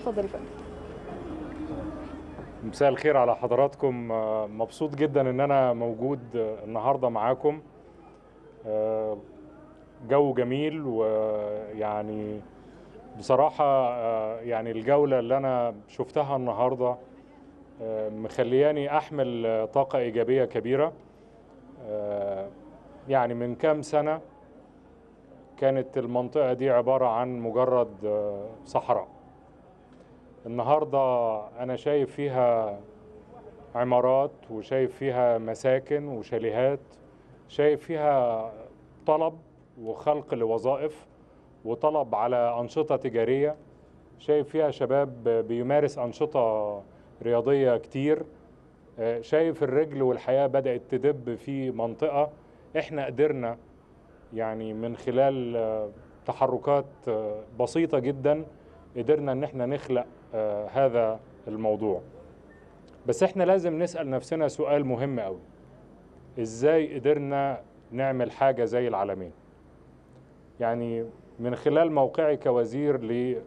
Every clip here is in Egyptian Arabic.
اتفضل يا فندم مساء الخير على حضراتكم آه، مبسوط جدا ان انا موجود آه، النهارده معاكم آه، جو جميل ويعني بصراحة آه، يعني الجولة اللي أنا شفتها النهاردة آه، مخلياني أحمل آه، طاقة إيجابية كبيرة آه، يعني من كام سنة كانت المنطقة دي عبارة عن مجرد آه، صحراء النهاردة أنا شايف فيها عمارات وشايف فيها مساكن وشاليهات شايف فيها طلب وخلق لوظائف وطلب على أنشطة تجارية شايف فيها شباب بيمارس أنشطة رياضية كتير آه، شايف الرجل والحياة بدأت تدب في منطقة احنا قدرنا يعني من خلال آه، تحركات آه، بسيطة جدا قدرنا ان احنا نخلق آه، هذا الموضوع بس احنا لازم نسأل نفسنا سؤال مهم قوي ازاي قدرنا نعمل حاجة زي العالمين يعني من خلال موقعي كوزير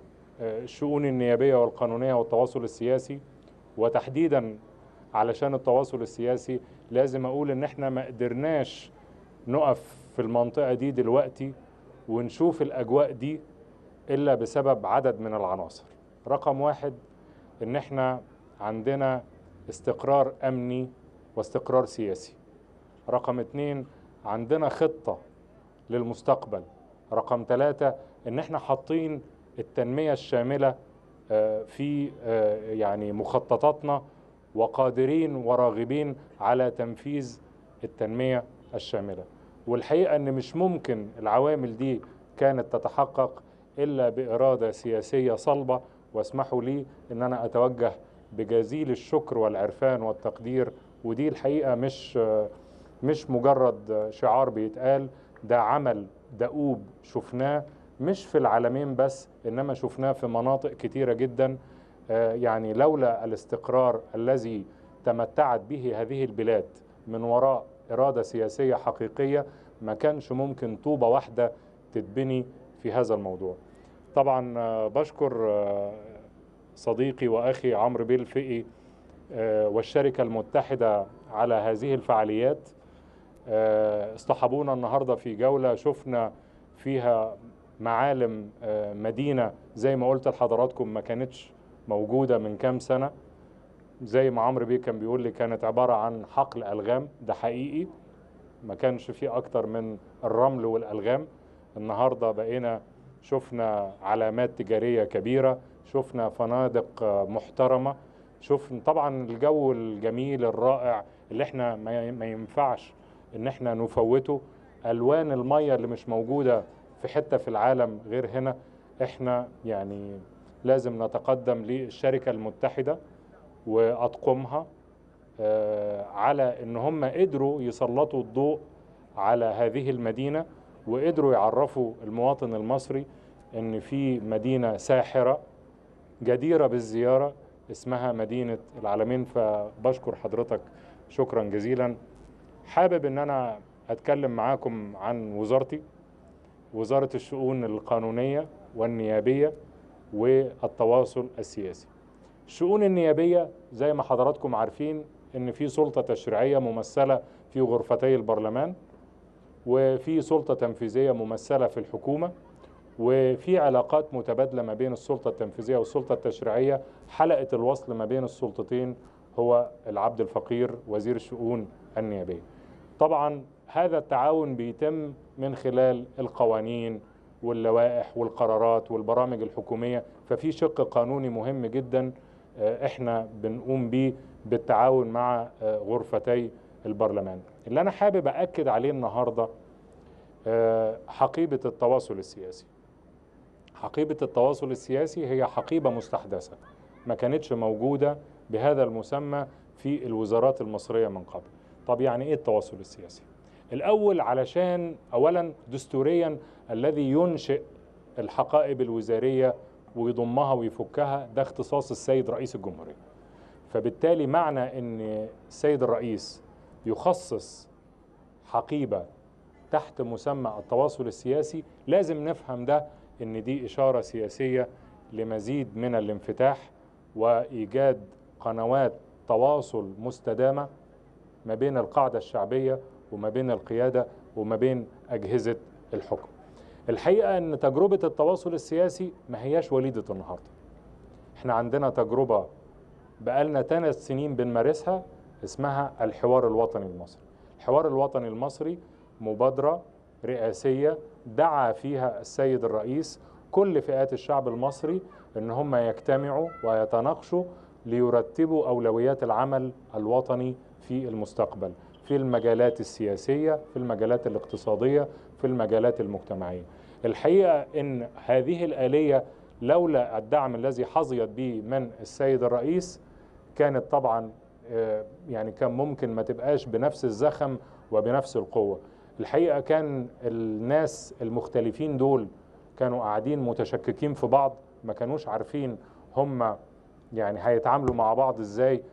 للشؤون النيابية والقانونية والتواصل السياسي وتحديدا علشان التواصل السياسي لازم اقول ان احنا ما قدرناش نقف في المنطقة دي دلوقتي ونشوف الاجواء دي الا بسبب عدد من العناصر رقم واحد ان احنا عندنا استقرار امني واستقرار سياسي رقم اتنين عندنا خطة للمستقبل رقم ثلاثة ان احنا حاطين التنمية الشاملة آه، في آه، يعني مخططاتنا وقادرين وراغبين على تنفيذ التنمية الشاملة والحقيقة ان مش ممكن العوامل دي كانت تتحقق الا باراده سياسيه صلبه واسمحوا لي ان انا اتوجه بجزيل الشكر والعرفان والتقدير ودي الحقيقه مش مش مجرد شعار بيتقال ده عمل دؤوب شفناه مش في العالمين بس انما شفناه في مناطق كتيره جدا آه، يعني لولا الاستقرار الذي تمتعت به هذه البلاد من وراء اراده سياسيه حقيقيه ما كانش ممكن طوبه واحده تتبني في هذا الموضوع طبعا آه، بشكر آه، صديقي واخي عمرو بيه الفقي آه، والشركه المتحده على هذه الفعاليات آه، اصطحبونا النهارده في جوله شفنا فيها معالم آه، مدينه زي ما قلت لحضراتكم ما كانتش موجوده من كام سنه زي ما عمرو بيه كان بيقول لي كانت عباره عن حقل الغام ده حقيقي ما كانش فيه اكتر من الرمل والالغام النهارده بقينا شفنا علامات تجاريه كبيره شفنا فنادق آه، محترمه شفنا طبعا الجو الجميل الرائع اللي احنا ما ما ينفعش ان احنا نفوته الوان الميه اللي مش موجوده في حته في العالم غير هنا احنا يعني لازم نتقدم للشركه المتحده واطقمها آه، على ان هم قدروا يسلطوا الضوء على هذه المدينه وقدروا يعرفوا المواطن المصري ان في مدينه ساحره جديره بالزياره اسمها مدينه العالمين فبشكر حضرتك شكرا جزيلا حابب ان انا اتكلم معاكم عن وزارتي وزاره الشؤون القانونيه والنيابيه والتواصل السياسي الشؤون النيابيه زي ما حضراتكم عارفين ان في سلطه تشريعيه ممثله في غرفتي البرلمان وفي سلطه تنفيذيه ممثله في الحكومه وفي علاقات متبادله ما بين السلطه التنفيذيه والسلطه التشريعيه حلقه الوصل ما بين السلطتين هو العبد الفقير وزير الشؤون النيابيه طبعا هذا التعاون بيتم من خلال القوانين واللوائح والقرارات والبرامج الحكوميه ففي شق قانوني مهم جدا آه، احنا بنقوم بيه بالتعاون مع آه، غرفتي البرلمان اللي انا حابب اكد عليه النهارده آه، حقيبه التواصل السياسي حقيبه التواصل السياسي هي حقيبه مستحدثه ما كانتش موجوده بهذا المسمى في الوزارات المصريه من قبل طب يعني ايه التواصل السياسي الاول علشان اولا دستوريا الذي ينشئ الحقائب الوزاريه ويضمها ويفكها ده اختصاص السيد رئيس الجمهوريه فبالتالي معنى ان السيد الرئيس يخصص حقيبه تحت مسمى التواصل السياسي لازم نفهم ده ان دي اشاره سياسيه لمزيد من الانفتاح وايجاد قنوات تواصل مستدامه ما بين القاعده الشعبيه وما بين القياده وما بين اجهزه الحكم. الحقيقه ان تجربه التواصل السياسي ما هياش وليده النهارده. احنا عندنا تجربه بقالنا ثلاث سنين بنمارسها اسمها الحوار الوطني المصري. الحوار الوطني المصري مبادره رئاسيه دعا فيها السيد الرئيس كل فئات الشعب المصري ان هم يجتمعوا ويتناقشوا ليرتبوا اولويات العمل الوطني في المستقبل في المجالات السياسيه في المجالات الاقتصاديه في المجالات المجتمعيه الحقيقه ان هذه الاليه لولا الدعم الذي حظيت به من السيد الرئيس كانت طبعا يعني كان ممكن ما تبقاش بنفس الزخم وبنفس القوه الحقيقه كان الناس المختلفين دول كانوا قاعدين متشككين في بعض ما كانوش عارفين هم يعني هيتعاملوا مع بعض ازاي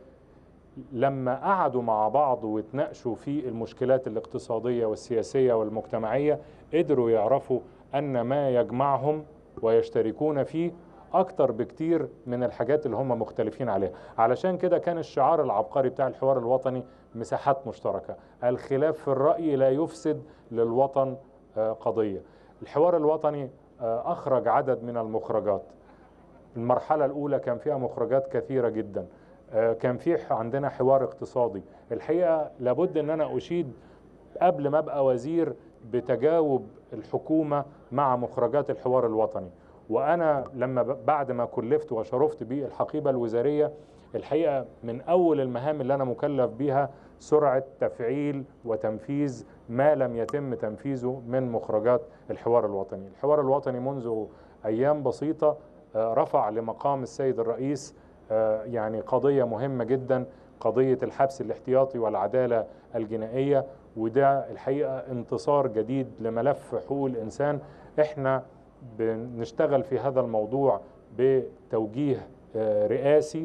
لما قعدوا مع بعض واتناقشوا في المشكلات الاقتصاديه والسياسيه والمجتمعيه قدروا يعرفوا ان ما يجمعهم ويشتركون فيه اكتر بكتير من الحاجات اللي هم مختلفين عليها علشان كده كان الشعار العبقري بتاع الحوار الوطني مساحات مشتركه الخلاف في الراي لا يفسد للوطن قضيه الحوار الوطني اخرج عدد من المخرجات المرحله الاولى كان فيها مخرجات كثيره جدا كان في عندنا حوار اقتصادي الحقيقه لابد ان انا اشيد قبل ما ابقى وزير بتجاوب الحكومه مع مخرجات الحوار الوطني وانا لما بعد ما كلفت وشرفت بالحقيبه الوزاريه الحقيقه من اول المهام اللي انا مكلف بيها سرعه تفعيل وتنفيذ ما لم يتم تنفيذه من مخرجات الحوار الوطني الحوار الوطني منذ ايام بسيطه رفع لمقام السيد الرئيس يعني قضيه مهمه جدا قضيه الحبس الاحتياطي والعداله الجنائيه وده الحقيقه انتصار جديد لملف حقوق الانسان احنا بنشتغل في هذا الموضوع بتوجيه رئاسي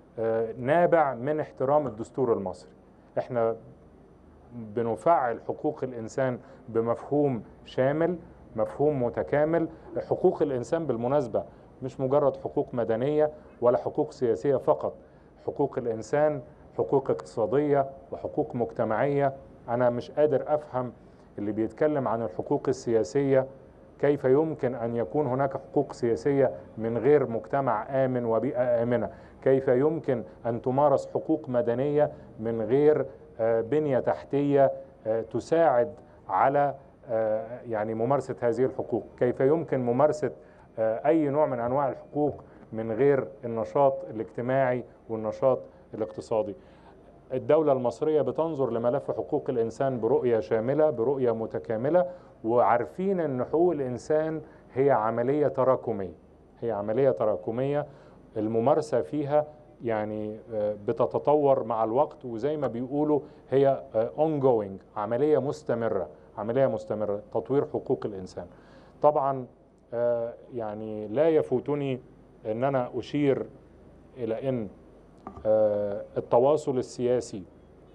نابع من احترام الدستور المصري احنا بنفعل حقوق الانسان بمفهوم شامل مفهوم متكامل حقوق الانسان بالمناسبه مش مجرد حقوق مدنيه ولا حقوق سياسيه فقط حقوق الانسان حقوق اقتصاديه وحقوق مجتمعيه انا مش قادر افهم اللي بيتكلم عن الحقوق السياسيه كيف يمكن ان يكون هناك حقوق سياسيه من غير مجتمع امن وبيئه امنه كيف يمكن ان تمارس حقوق مدنيه من غير بنيه تحتيه تساعد على يعني ممارسه هذه الحقوق كيف يمكن ممارسه اي نوع من انواع الحقوق من غير النشاط الاجتماعي والنشاط الاقتصادي الدولة المصرية بتنظر لملف حقوق الإنسان برؤية شاملة برؤية متكاملة وعارفين أن حقوق الإنسان هي عملية تراكمية هي عملية تراكمية الممارسة فيها يعني بتتطور مع الوقت وزي ما بيقولوا هي ongoing عملية مستمرة عملية مستمرة تطوير حقوق الإنسان طبعا يعني لا يفوتني أن أنا أشير إلى أن التواصل السياسي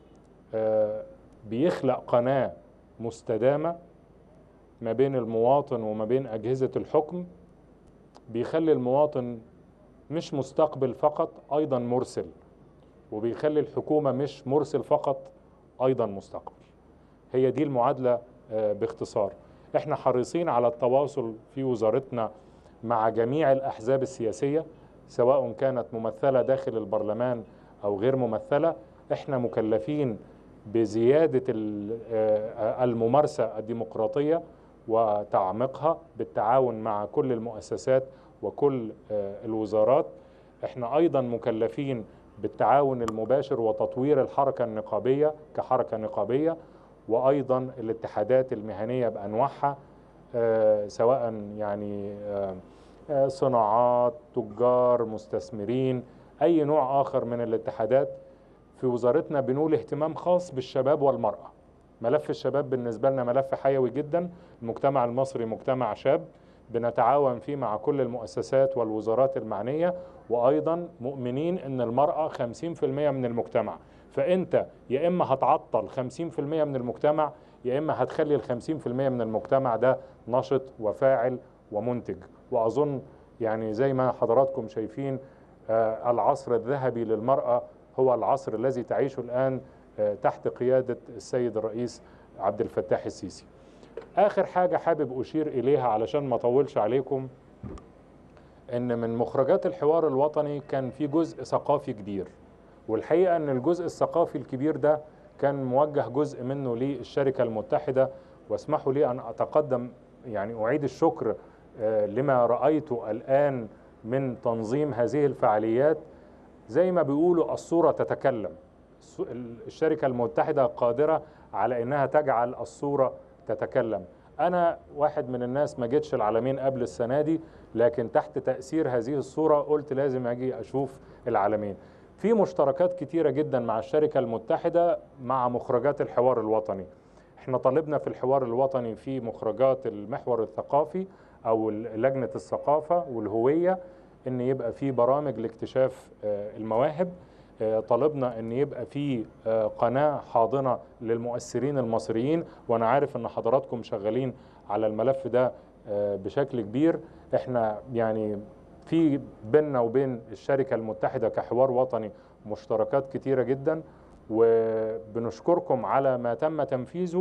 بيخلق قناة مستدامة ما بين المواطن وما بين أجهزة الحكم بيخلي المواطن مش مستقبل فقط أيضا مرسل وبيخلي الحكومة مش مرسل فقط أيضا مستقبل هي دي المعادلة باختصار احنا حريصين على التواصل في وزارتنا مع جميع الأحزاب السياسية سواء كانت ممثلة داخل البرلمان أو غير ممثلة احنا مكلفين بزيادة الممارسة الديمقراطية وتعميقها بالتعاون مع كل المؤسسات وكل الوزارات احنا أيضا مكلفين بالتعاون المباشر وتطوير الحركة النقابية كحركة نقابية وأيضا الاتحادات المهنية بأنواعها سواء يعني صناعات تجار مستثمرين أي نوع آخر من الاتحادات في وزارتنا بنول اهتمام خاص بالشباب والمرأة ملف الشباب بالنسبة لنا ملف حيوي جدا المجتمع المصري مجتمع شاب بنتعاون فيه مع كل المؤسسات والوزارات المعنية وأيضا مؤمنين أن المرأة 50% من المجتمع فأنت يا إما هتعطل 50% من المجتمع يا إما هتخلي ال 50% من المجتمع ده نشط وفاعل ومنتج وأظن يعني زي ما حضراتكم شايفين آه، العصر الذهبي للمرأة هو العصر الذي تعيشه الآن آه، تحت قيادة السيد الرئيس عبد الفتاح السيسي آخر حاجة حابب أشير إليها علشان ما أطولش عليكم إن من مخرجات الحوار الوطني كان في جزء ثقافي كبير والحقيقة أن الجزء الثقافي الكبير ده كان موجه جزء منه للشركة المتحدة واسمحوا لي أن أتقدم يعني أعيد الشكر آه، لما رأيته الآن من تنظيم هذه الفعاليات زي ما بيقولوا الصورة تتكلم الس- الشركة المتحدة قادرة على أنها تجعل الصورة تتكلم أنا واحد من الناس ما جيتش العالمين قبل السنة دي لكن تحت تأثير هذه الصورة قلت لازم أجي أشوف العالمين في مشتركات كتيرة جدا مع الشركة المتحدة مع مخرجات الحوار الوطني احنا طالبنا في الحوار الوطني في مخرجات المحور الثقافي او لجنة الثقافة والهوية ان يبقى في برامج لاكتشاف آه، المواهب آه، طالبنا ان يبقى في آه، قناة حاضنة للمؤثرين المصريين وانا عارف ان حضراتكم شغالين على الملف ده آه، بشكل كبير احنا يعني في بيننا وبين الشركة المتحدة كحوار وطني مشتركات كتيرة جدا وبنشكركم على ما تم تنفيذه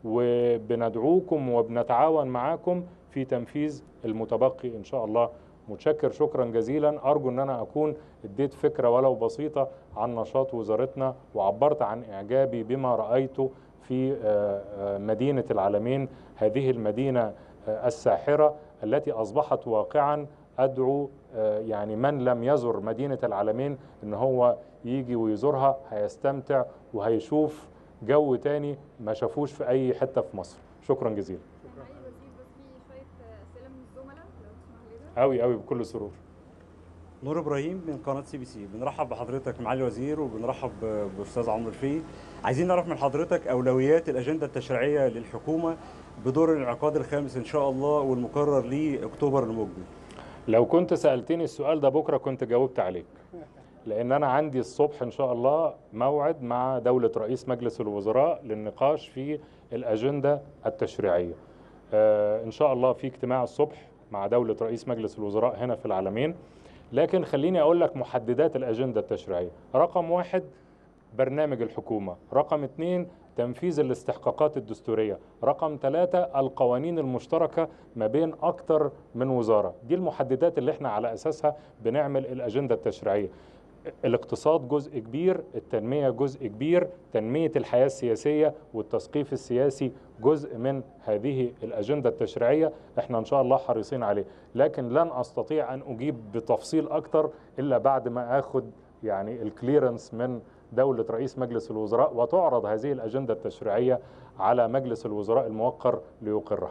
وبندعوكم وبنتعاون معاكم في تنفيذ المتبقي إن شاء الله متشكر شكرا جزيلا أرجو أن أنا أكون اديت فكرة ولو بسيطة عن نشاط وزارتنا وعبرت عن إعجابي بما رأيته في آه، آه، مدينة العالمين هذه المدينة آه، الساحرة التي أصبحت واقعا أدعو آه، يعني من لم يزر مدينة العالمين ان هو يجي ويزورها هيستمتع وهيشوف جو تاني ما شافوش في اي حتة في مصر شكرا جزيلا معالي الوزير بس في شوية أسئلة من الزملاء لو تسمح لنا قوي قوي بكل سرور نور ابراهيم من قناه سي بي سي بنرحب بحضرتك معالي الوزير وبنرحب ب- باستاذ عمرو الفي عايزين نعرف من حضرتك اولويات الاجنده التشريعيه للحكومه بدور الانعقاد الخامس ان شاء الله والمقرر لاكتوبر المقبل لو كنت سألتني السؤال ده بكرة كنت جاوبت عليك لأن أنا عندي الصبح إن شاء الله موعد مع دولة رئيس مجلس الوزراء للنقاش في الأجندة التشريعية آه إن شاء الله في اجتماع الصبح مع دولة رئيس مجلس الوزراء هنا في العالمين لكن خليني أقول لك محددات الأجندة التشريعية رقم واحد برنامج الحكومة رقم اثنين تنفيذ الاستحقاقات الدستورية رقم ثلاثة القوانين المشتركة ما بين أكتر من وزارة دي المحددات اللي احنا على أساسها بنعمل الأجندة التشريعية الاقتصاد جزء كبير التنمية جزء كبير تنمية الحياة السياسية والتثقيف السياسي جزء من هذه الأجندة التشريعية احنا إن شاء الله حريصين عليه لكن لن أستطيع أن أجيب بتفصيل أكتر إلا بعد ما أخذ يعني الكليرنس من دولة رئيس مجلس الوزراء وتعرض هذه الأجندة التشريعية على مجلس الوزراء الموقر ليقرها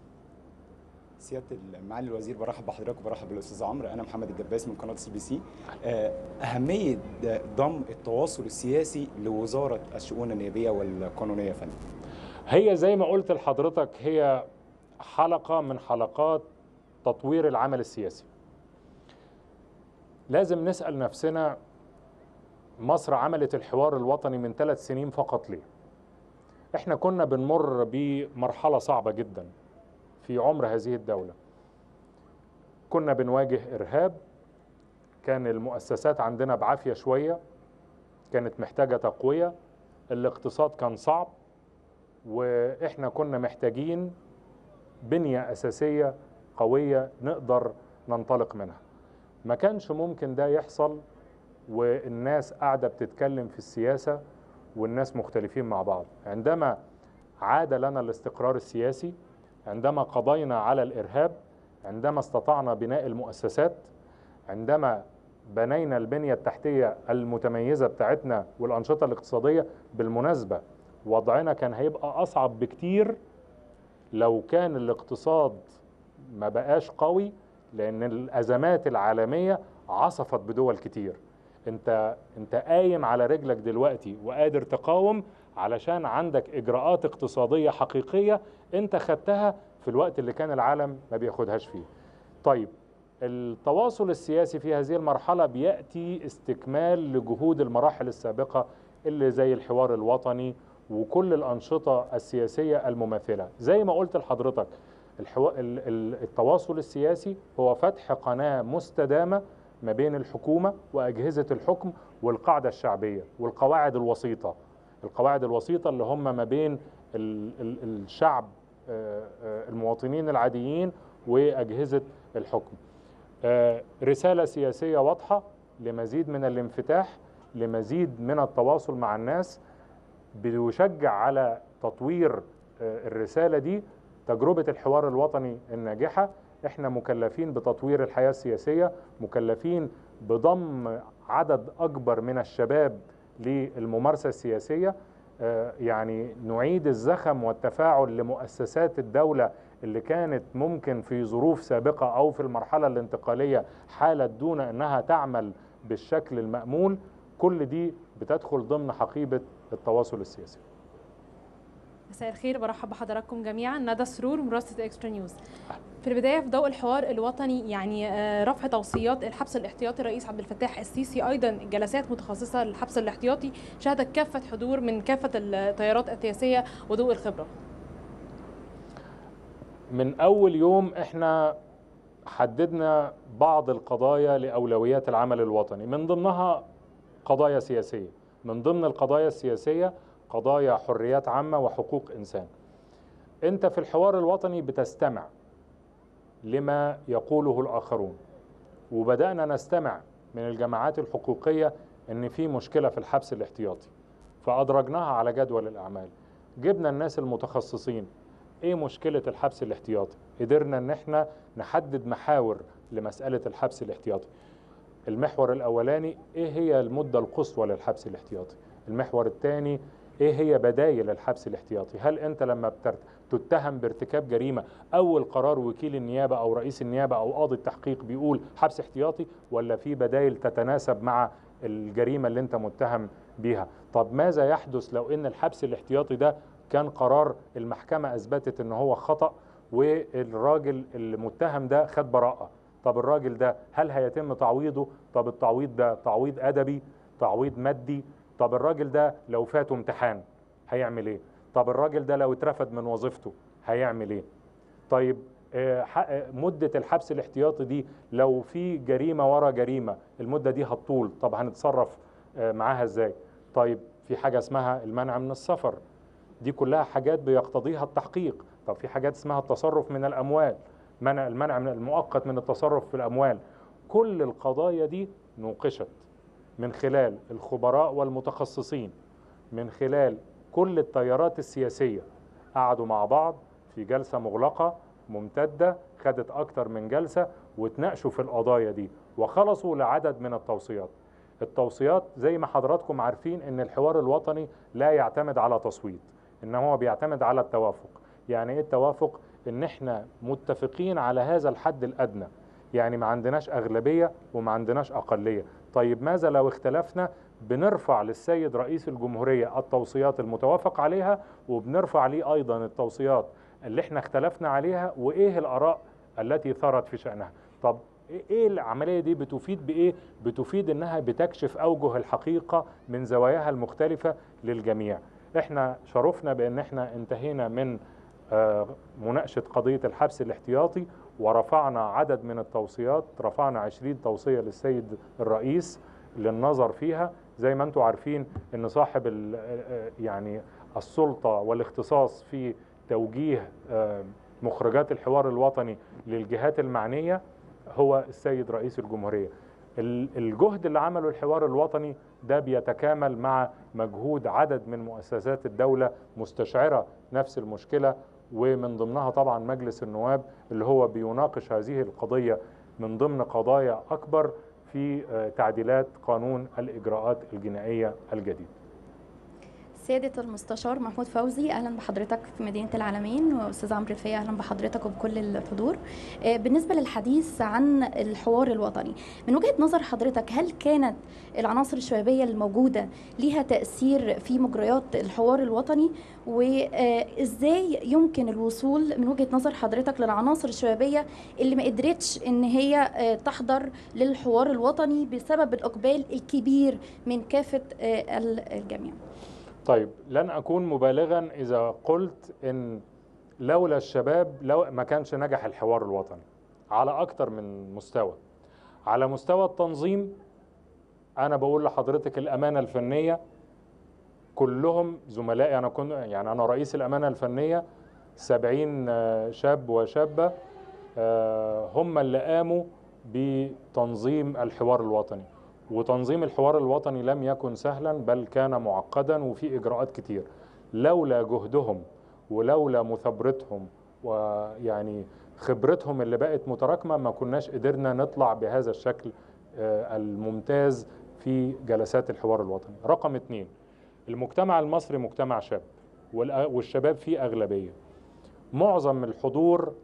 سياده معالي الوزير برحب بحضرتك وبرحب بالاستاذ عمرو انا محمد الجباس من قناه سي بي سي اهميه ضم التواصل السياسي لوزاره الشؤون النيابيه والقانونيه يا فندم هي زي ما قلت لحضرتك هي حلقة من حلقات تطوير العمل السياسي لازم نسأل نفسنا مصر عملت الحوار الوطني من ثلاث سنين فقط ليه احنا كنا بنمر بمرحلة صعبة جدا في عمر هذه الدولة كنا بنواجه إرهاب كان المؤسسات عندنا بعافية شوية كانت محتاجة تقوية الاقتصاد كان صعب واحنا كنا محتاجين بنية أساسية قوية نقدر ننطلق منها ما كانش ممكن ده يحصل والناس قاعدة بتتكلم في السياسة والناس مختلفين مع بعض عندما عاد لنا الاستقرار السياسي عندما قضينا على الإرهاب عندما استطعنا بناء المؤسسات عندما بنينا البنية التحتية المتميزة بتاعتنا والأنشطة الاقتصادية بالمناسبة وضعنا كان هيبقى أصعب بكتير لو كان الاقتصاد ما بقاش قوي لأن الأزمات العالمية عصفت بدول كتير انت انت قايم على رجلك دلوقتي وقادر تقاوم علشان عندك اجراءات اقتصاديه حقيقيه انت خدتها في الوقت اللي كان العالم ما بياخدهاش فيه. طيب التواصل السياسي في هذه المرحله بياتي استكمال لجهود المراحل السابقه اللي زي الحوار الوطني وكل الانشطه السياسيه المماثله، زي ما قلت لحضرتك الحو... ال- ال- التواصل السياسي هو فتح قناة مستدامة ما بين الحكومة وأجهزة الحكم والقاعدة الشعبية والقواعد الوسيطة القواعد الوسيطة اللي هم ما بين ال... ال... الشعب آه، آه، المواطنين العاديين وأجهزة الحكم آه، رسالة سياسية واضحة لمزيد من الانفتاح لمزيد من التواصل مع الناس بيشجع على تطوير آه، الرسالة دي تجربة الحوار الوطني الناجحة احنا مكلفين بتطوير الحياة السياسية مكلفين بضم عدد أكبر من الشباب للممارسة السياسية آه، يعني نعيد الزخم والتفاعل لمؤسسات الدولة اللي كانت ممكن في ظروف سابقة أو في المرحلة الانتقالية حالت دون أنها تعمل بالشكل المأمول كل دي بتدخل ضمن حقيبة التواصل السياسي مساء الخير برحب بحضراتكم جميعا ندى سرور مراسلة اكسترا نيوز في البداية في ضوء الحوار الوطني يعني آه، رفع توصيات الحبس الاحتياطي الرئيس عبد الفتاح السيسي أيضا جلسات متخصصة للحبس الاحتياطي شهدت كافة حضور من كافة التيارات السياسية وضوء الخبرة من أول يوم احنا حددنا بعض القضايا لأولويات العمل الوطني من ضمنها قضايا سياسية من ضمن القضايا السياسية قضايا حريات عامة وحقوق إنسان أنت في الحوار الوطني بتستمع لما يقوله الآخرون وبدأنا نستمع من الجماعات الحقوقية أن في مشكلة في الحبس الاحتياطي فأدرجناها على جدول الأعمال جبنا الناس المتخصصين ايه مشكلة الحبس الاحتياطي قدرنا ان احنا نحدد محاور لمسألة الحبس الاحتياطي المحور الاولاني ايه هي المدة القصوى للحبس الاحتياطي المحور الثاني ايه هي بدايل الحبس الاحتياطي هل انت لما بترت... تتهم بارتكاب جريمة اول قرار وكيل النيابة او رئيس النيابة او قاضي التحقيق بيقول حبس احتياطي ولا في بدايل تتناسب مع الجريمة اللي انت متهم بيها طب ماذا يحدث لو ان الحبس الاحتياطي ده كان قرار المحكمة أثبتت إن هو خطأ والراجل المتهم ده خد براءة طب الراجل ده هل هيتم تعويضه طب التعويض ده تعويض أدبي تعويض مادي طب الراجل ده لو فاته امتحان هيعمل ايه طب الراجل ده لو اترفد من وظيفته هيعمل ايه طيب آه، ح- آه، مدة الحبس الاحتياطي دي لو في جريمة ورا جريمة المدة دي هتطول طب هنتصرف آه، معاها ازاي طيب في حاجة اسمها المنع من السفر دي كلها حاجات بيقتضيها التحقيق طب في حاجات اسمها التصرف من الأموال منع المنع من المؤقت من التصرف في الأموال كل القضايا دي نوقشت من خلال الخبراء والمتخصصين من خلال كل التيارات السياسية قعدوا مع بعض في جلسة مغلقة ممتدة خدت أكتر من جلسة وتناقشوا في القضايا دي وخلصوا لعدد من التوصيات التوصيات زي ما حضراتكم عارفين ان الحوار الوطني لا يعتمد على تصويت انما هو بيعتمد على التوافق يعني ايه التوافق ان احنا متفقين على هذا الحد الادنى يعني ما عندناش اغلبيه وما عندناش اقليه طيب ماذا لو اختلفنا بنرفع للسيد رئيس الجمهوريه التوصيات المتوافق عليها وبنرفع ليه ايضا التوصيات اللي احنا اختلفنا عليها وايه الاراء التي ثارت في شانها طب ايه العمليه دي بتفيد بايه بتفيد انها بتكشف اوجه الحقيقه من زواياها المختلفه للجميع احنا شرفنا بان احنا انتهينا من آه، مناقشه قضيه الحبس الاحتياطي ورفعنا عدد من التوصيات رفعنا 20 توصيه للسيد الرئيس للنظر فيها زي ما انتم عارفين ان صاحب ال- آه، يعني السلطه والاختصاص في توجيه آه، مخرجات الحوار الوطني للجهات المعنيه هو السيد رئيس الجمهوريه ال- الجهد اللي عمله الحوار الوطني ده بيتكامل مع مجهود عدد من مؤسسات الدولة مستشعرة نفس المشكلة ومن ضمنها طبعا مجلس النواب اللي هو بيناقش هذه القضية من ضمن قضايا أكبر في آه، تعديلات قانون الإجراءات الجنائية الجديد سيادة المستشار محمود فوزي أهلا بحضرتك في مدينة العالمين وأستاذ عمرو الفيا أهلا بحضرتك وبكل الحضور آه، بالنسبة للحديث عن الحوار الوطني من وجهة نظر حضرتك هل كانت العناصر الشبابية الموجودة ليها تأثير في مجريات الحوار الوطني وإزاي يمكن الوصول من وجهة نظر حضرتك للعناصر الشبابية اللي ما قدرتش إن هي آه، تحضر للحوار الوطني بسبب الإقبال الكبير من كافة آه، الجميع طيب لن أكون مبالغا إذا قلت إن لولا الشباب لو ما كانش نجح الحوار الوطني على اكتر من مستوى على مستوى التنظيم انا بقول لحضرتك الامانه الفنيه كلهم زملائي انا كنت يعني انا رئيس الامانه الفنيه 70 آه، شاب وشابه آه، هم اللي قاموا بتنظيم الحوار الوطني وتنظيم الحوار الوطني لم يكن سهلا بل كان معقدا وفي اجراءات كتير لولا جهدهم ولولا مثابرتهم ويعني خبرتهم اللي بقت متراكمه ما كناش قدرنا نطلع بهذا الشكل آه، الممتاز في جلسات الحوار الوطني رقم اتنين المجتمع المصري مجتمع شاب والأ- والشباب فيه أغلبية معظم الحضور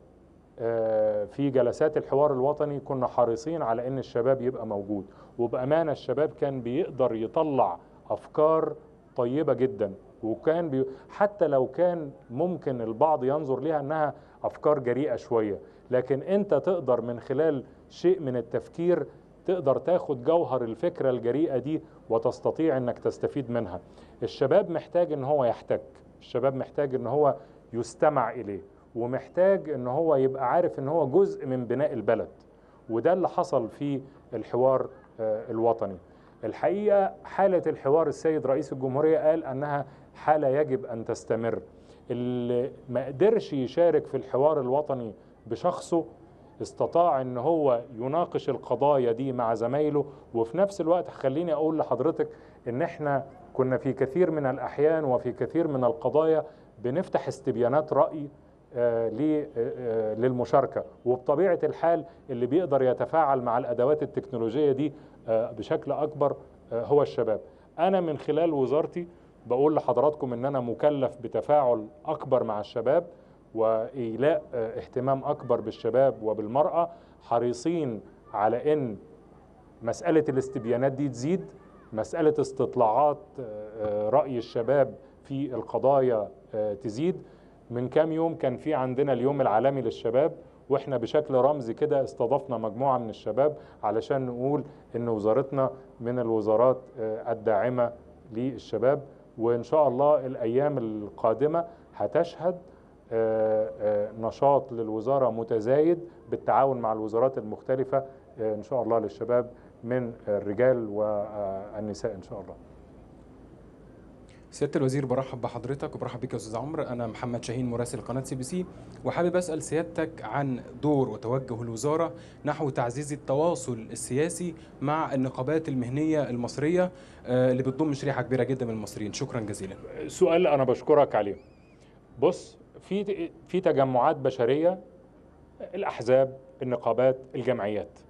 آه، في جلسات الحوار الوطني كنا حريصين على ان الشباب يبقى موجود وبامانه الشباب كان بيقدر يطلع افكار طيبه جدا وكان بي... حتى لو كان ممكن البعض ينظر ليها انها افكار جريئه شويه لكن انت تقدر من خلال شيء من التفكير تقدر تاخد جوهر الفكره الجريئه دي وتستطيع انك تستفيد منها الشباب محتاج ان هو يحتك الشباب محتاج ان هو يستمع اليه ومحتاج ان هو يبقى عارف ان هو جزء من بناء البلد وده اللي حصل في الحوار آه، الوطني الحقيقه حاله الحوار السيد رئيس الجمهوريه قال انها حاله يجب ان تستمر اللي ما قدرش يشارك في الحوار الوطني بشخصه استطاع ان هو يناقش القضايا دي مع زمايله وفي نفس الوقت خليني اقول لحضرتك ان احنا كنا في كثير من الاحيان وفي كثير من القضايا بنفتح استبيانات راي آه، ل- آه، للمشاركه وبطبيعه الحال اللي بيقدر يتفاعل مع الادوات التكنولوجيه دي آه، بشكل اكبر آه، هو الشباب انا من خلال وزارتي بقول لحضراتكم ان انا مكلف بتفاعل اكبر مع الشباب وايلاء آه، اهتمام اكبر بالشباب وبالمراه حريصين على ان مساله الاستبيانات دي تزيد مساله استطلاعات آه، آه، راي الشباب في القضايا آه، تزيد من كام يوم كان في عندنا اليوم العالمي للشباب واحنا بشكل رمزي كده استضفنا مجموعه من الشباب علشان نقول ان وزارتنا من الوزارات آه، الداعمه للشباب وان شاء الله الايام القادمه هتشهد آه، آه، نشاط للوزاره متزايد بالتعاون مع الوزارات المختلفه آه، ان شاء الله للشباب من الرجال والنساء ان شاء الله سياده الوزير برحب بحضرتك وبرحب بك يا استاذ عمرو انا محمد شاهين مراسل قناه سي بي سي وحابب اسال سيادتك عن دور وتوجه الوزاره نحو تعزيز التواصل السياسي مع النقابات المهنيه المصريه آه، اللي بتضم شريحه كبيره جدا من المصريين شكرا جزيلا سؤال انا بشكرك عليه بص في في تجمعات بشريه الاحزاب النقابات الجمعيات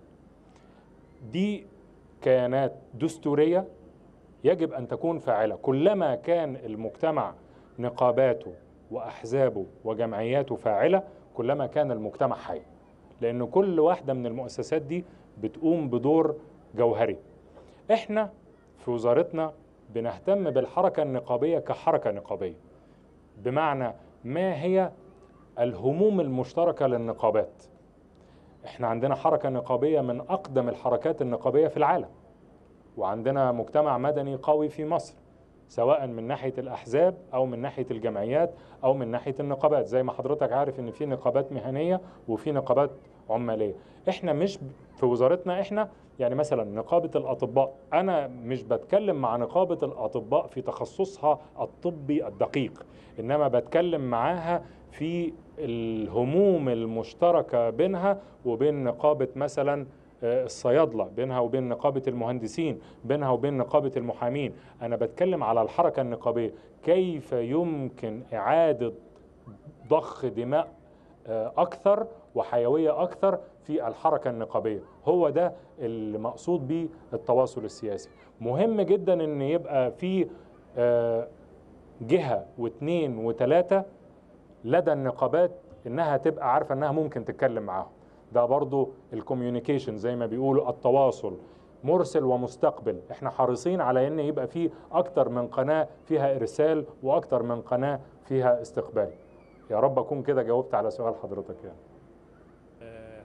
دي كيانات دستوريه يجب ان تكون فاعله كلما كان المجتمع نقاباته واحزابه وجمعياته فاعله كلما كان المجتمع حي لان كل واحده من المؤسسات دي بتقوم بدور جوهري احنا في وزارتنا بنهتم بالحركه النقابيه كحركه نقابيه بمعنى ما هي الهموم المشتركه للنقابات احنا عندنا حركه نقابيه من اقدم الحركات النقابيه في العالم وعندنا مجتمع مدني قوي في مصر سواء من ناحيه الاحزاب او من ناحيه الجمعيات او من ناحيه النقابات زي ما حضرتك عارف ان في نقابات مهنيه وفي نقابات عماليه احنا مش ب- في وزارتنا احنا يعني مثلا نقابه الاطباء انا مش بتكلم مع نقابه الاطباء في تخصصها الطبي الدقيق انما بتكلم معاها في الهموم المشتركه بينها وبين نقابه مثلا آه، الصيادله بينها وبين نقابه المهندسين بينها وبين نقابه المحامين انا بتكلم على الحركه النقابيه كيف يمكن اعاده ضخ دماء آه، اكثر وحيويه اكثر في الحركه النقابيه هو ده اللي مقصود بيه التواصل السياسي مهم جدا ان يبقى في آه، جهه واثنين وثلاثه لدى النقابات انها تبقى عارفه انها ممكن تتكلم معاهم ده برضو الكوميونيكيشن زي ما بيقولوا التواصل مرسل ومستقبل احنا حريصين على ان يبقى في اكتر من قناه فيها ارسال واكتر من قناه فيها استقبال يا رب اكون كده جاوبت على سؤال حضرتك يعني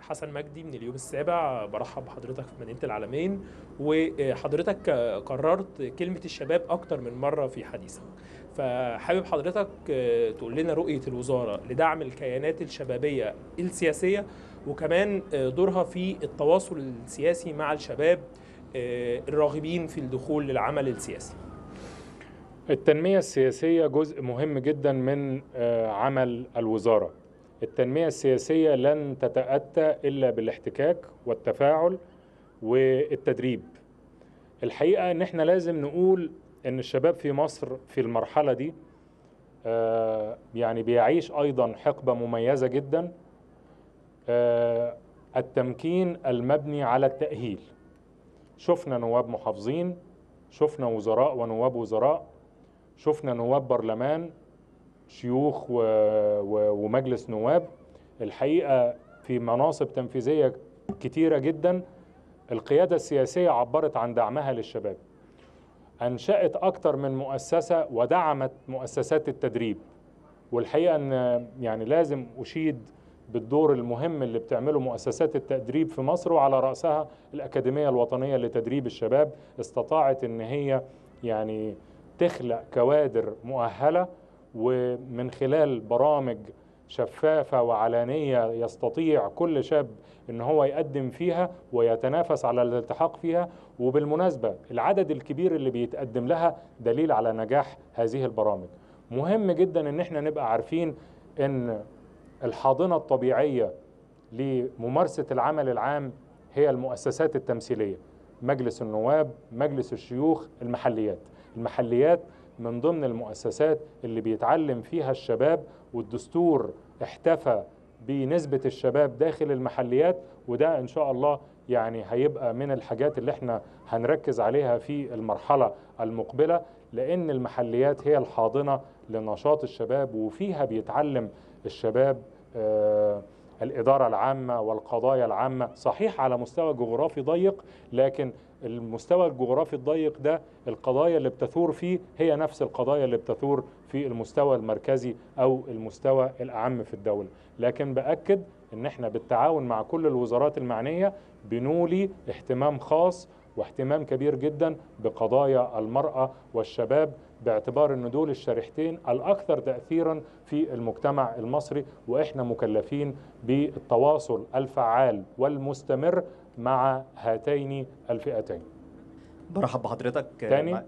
حسن مجدي من اليوم السابع برحب بحضرتك في مدينة العالمين وحضرتك قررت كلمة الشباب أكتر من مرة في حديثك فحابب حضرتك تقول لنا رؤية الوزارة لدعم الكيانات الشبابية السياسية وكمان دورها في التواصل السياسي مع الشباب الراغبين في الدخول للعمل السياسي التنمية السياسية جزء مهم جدا من آه، عمل الوزارة التنمية السياسية لن تتأتى إلا بالاحتكاك والتفاعل والتدريب الحقيقة إن إحنا لازم نقول إن الشباب في مصر في المرحلة دي آه، يعني بيعيش أيضا حقبة مميزة جدا آه، التمكين المبني على التأهيل شفنا نواب محافظين شفنا وزراء ونواب وزراء شفنا نواب برلمان شيوخ و... و... ومجلس نواب الحقيقة في مناصب تنفيذية كتيرة جدا القيادة السياسية عبرت عن دعمها للشباب أنشأت أكتر من مؤسسة ودعمت مؤسسات التدريب والحقيقة أن يعني لازم أشيد بالدور المهم اللي بتعمله مؤسسات التدريب في مصر وعلى رأسها الأكاديمية الوطنية لتدريب الشباب استطاعت أن هي يعني تخلق كوادر مؤهله ومن خلال برامج شفافه وعلانيه يستطيع كل شاب ان هو يقدم فيها ويتنافس على الالتحاق فيها وبالمناسبه العدد الكبير اللي بيتقدم لها دليل على نجاح هذه البرامج مهم جدا ان احنا نبقى عارفين ان الحاضنه الطبيعيه لممارسه العمل العام هي المؤسسات التمثيليه مجلس النواب مجلس الشيوخ المحليات المحليات من ضمن المؤسسات اللي بيتعلم فيها الشباب والدستور احتفى بنسبة الشباب داخل المحليات وده إن شاء الله يعني هيبقى من الحاجات اللي احنا هنركز عليها في المرحلة المقبلة لأن المحليات هي الحاضنة لنشاط الشباب وفيها بيتعلم الشباب آه الإدارة العامة والقضايا العامة صحيح على مستوى جغرافي ضيق لكن المستوى الجغرافي الضيق ده القضايا اللي بتثور فيه هي نفس القضايا اللي بتثور في المستوى المركزي أو المستوى الأعم في الدولة لكن بأكد إن احنا بالتعاون مع كل الوزارات المعنية بنولي اهتمام خاص واهتمام كبير جدا بقضايا المرأة والشباب باعتبار ان دول الشريحتين الاكثر تاثيرا في المجتمع المصري واحنا مكلفين بالتواصل الفعال والمستمر مع هاتين الفئتين برحب بحضرتك تاني؟ مع-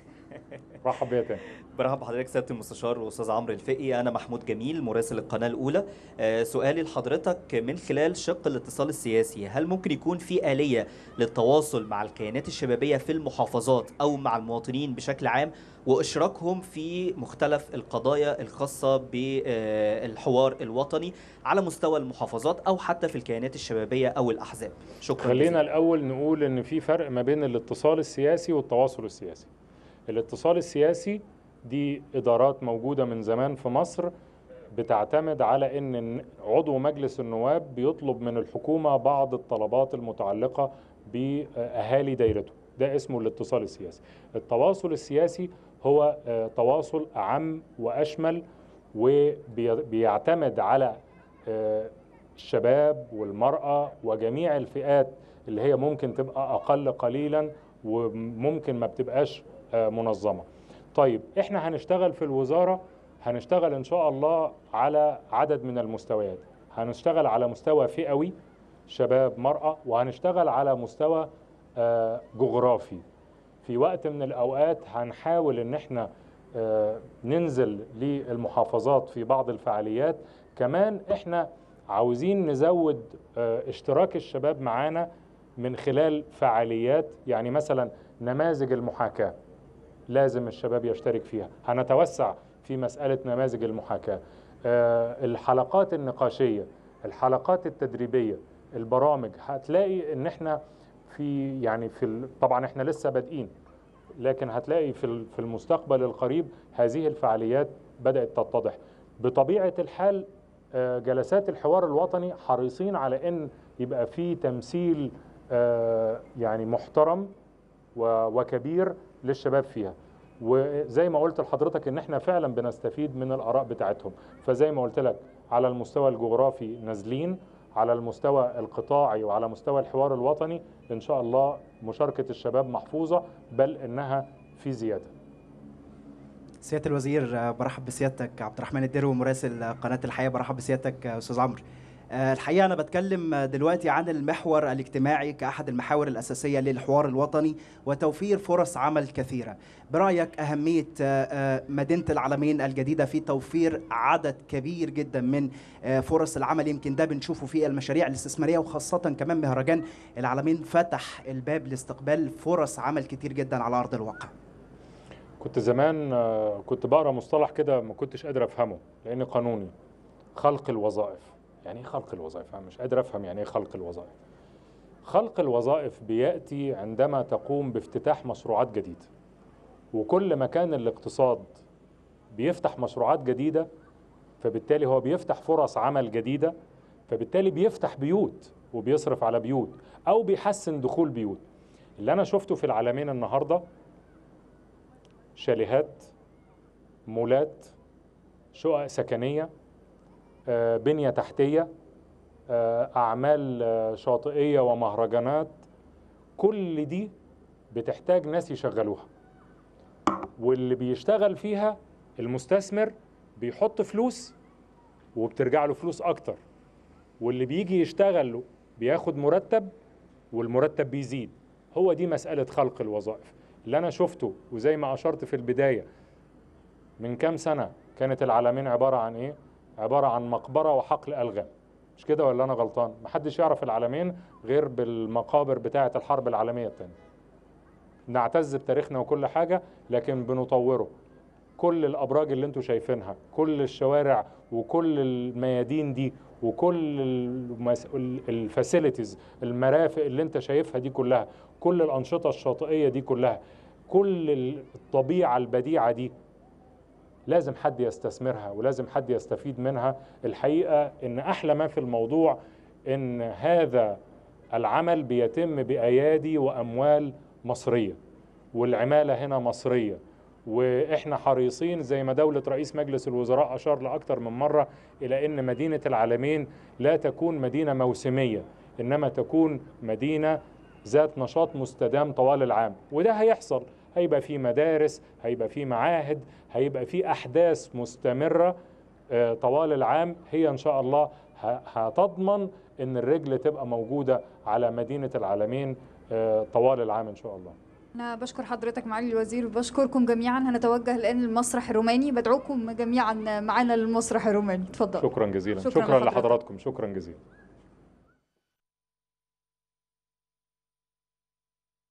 رحب بيا تاني برحب بحضرتك سياده المستشار واستاذ عمرو الفقي انا محمود جميل مراسل القناه الاولى آه، سؤالي لحضرتك من خلال شق الاتصال السياسي هل ممكن يكون في اليه للتواصل مع الكيانات الشبابيه في المحافظات او مع المواطنين بشكل عام واشراكهم في مختلف القضايا الخاصه بالحوار الوطني على مستوى المحافظات او حتى في الكيانات الشبابيه او الاحزاب شكرا خلينا جزيلا. الاول نقول ان في فرق ما بين الاتصال السياسي والتواصل السياسي الاتصال السياسي دي ادارات موجوده من زمان في مصر بتعتمد على ان عضو مجلس النواب بيطلب من الحكومه بعض الطلبات المتعلقه باهالي دايرته ده اسمه الاتصال السياسي التواصل السياسي هو آه، تواصل اعم واشمل وبيعتمد على آه، الشباب والمرأة وجميع الفئات اللي هي ممكن تبقى أقل قليلا وممكن ما بتبقاش آه، منظمة طيب احنا هنشتغل في الوزارة هنشتغل ان شاء الله على عدد من المستويات هنشتغل على مستوى فئوي شباب مرأة وهنشتغل على مستوى آه، جغرافي في وقت من الأوقات هنحاول ان احنا آه، ننزل للمحافظات في بعض الفعاليات كمان احنا عاوزين نزود آه، اشتراك الشباب معانا من خلال فعاليات يعني مثلا نماذج المحاكاة لازم الشباب يشترك فيها هنتوسع في مسألة نماذج المحاكاة آه، الحلقات النقاشية الحلقات التدريبية البرامج هتلاقي ان احنا في يعني في ال- طبعا احنا لسه بادئين لكن هتلاقي في ال- في المستقبل القريب هذه الفعاليات بدأت تتضح بطبيعة الحال آه، جلسات الحوار الوطني حريصين على ان يبقى في تمثيل آه، يعني محترم و- وكبير للشباب فيها وزي ما قلت لحضرتك ان احنا فعلا بنستفيد من الاراء بتاعتهم فزي ما قلت لك على المستوى الجغرافي نازلين على المستوى القطاعي وعلى مستوى الحوار الوطني ان شاء الله مشاركه الشباب محفوظه بل انها في زياده سياده الوزير آه، برحب بسيادتك عبد الرحمن الدرو مراسل آه، قناه الحياه برحب بسيادتك آه، استاذ عمرو آه، الحقيقه انا بتكلم آه، دلوقتي عن المحور الاجتماعي كاحد المحاور الاساسيه للحوار الوطني وتوفير فرص عمل كثيره برايك اهميه آه، آه، مدينه العالمين الجديده في توفير عدد كبير جدا من آه، فرص العمل يمكن ده بنشوفه في المشاريع الاستثماريه وخاصه كمان مهرجان العالمين فتح الباب لاستقبال فرص عمل كتير جدا على ارض الواقع كنت زمان آه، كنت بقرا مصطلح كده ما كنتش قادر افهمه لان قانوني خلق الوظائف يعني ايه خلق الوظائف انا مش قادر افهم يعني ايه خلق الوظائف خلق الوظائف بياتي عندما تقوم بافتتاح مشروعات جديده وكل ما كان الاقتصاد بيفتح مشروعات جديده فبالتالي هو بيفتح فرص عمل جديده فبالتالي بيفتح بيوت وبيصرف على بيوت او بيحسن دخول بيوت اللي انا شفته في العالمين النهارده شاليهات مولات شقق سكنية آه، بنية تحتية آه، أعمال آه، شاطئية ومهرجانات كل دي بتحتاج ناس يشغلوها واللي بيشتغل فيها المستثمر بيحط فلوس وبترجع له فلوس أكتر واللي بيجي يشتغل بياخد مرتب والمرتب بيزيد هو دي مسألة خلق الوظائف اللي أنا شفته وزي ما أشرت في البداية من كام سنة كانت العالمين عبارة عن إيه؟ عبارة عن مقبرة وحقل ألغام مش كده ولا أنا غلطان؟ محدش يعرف العالمين غير بالمقابر بتاعة الحرب العالمية الثانية نعتز بتاريخنا وكل حاجة لكن بنطوره كل الأبراج اللي انتوا شايفينها كل الشوارع وكل الميادين دي وكل الفاسيلتيز المرافق اللي انت شايفها دي كلها كل الأنشطة الشاطئية دي كلها كل الطبيعة البديعة دي لازم حد يستثمرها ولازم حد يستفيد منها الحقيقة ان احلى ما في الموضوع ان هذا العمل بيتم بأيادي وأموال مصرية والعمالة هنا مصرية واحنا حريصين زي ما دولة رئيس مجلس الوزراء أشار لأكثر من مرة إلى أن مدينة العالمين لا تكون مدينة موسمية إنما تكون مدينة ذات نشاط مستدام طوال العام وده هيحصل هيبقى في مدارس هيبقى في معاهد هيبقى في أحداث مستمرة آه، طوال العام هي إن شاء الله ه- هتضمن إن الرجل تبقى موجودة على مدينة العالمين آه، طوال العام إن شاء الله أنا بشكر حضرتك معالي الوزير وبشكركم جميعا هنتوجه الآن للمسرح الروماني بدعوكم جميعا معنا للمسرح الروماني اتفضل شكرا جزيلا شكراً شكرا, لحضرتك. لحضراتكم شكرا جزيلا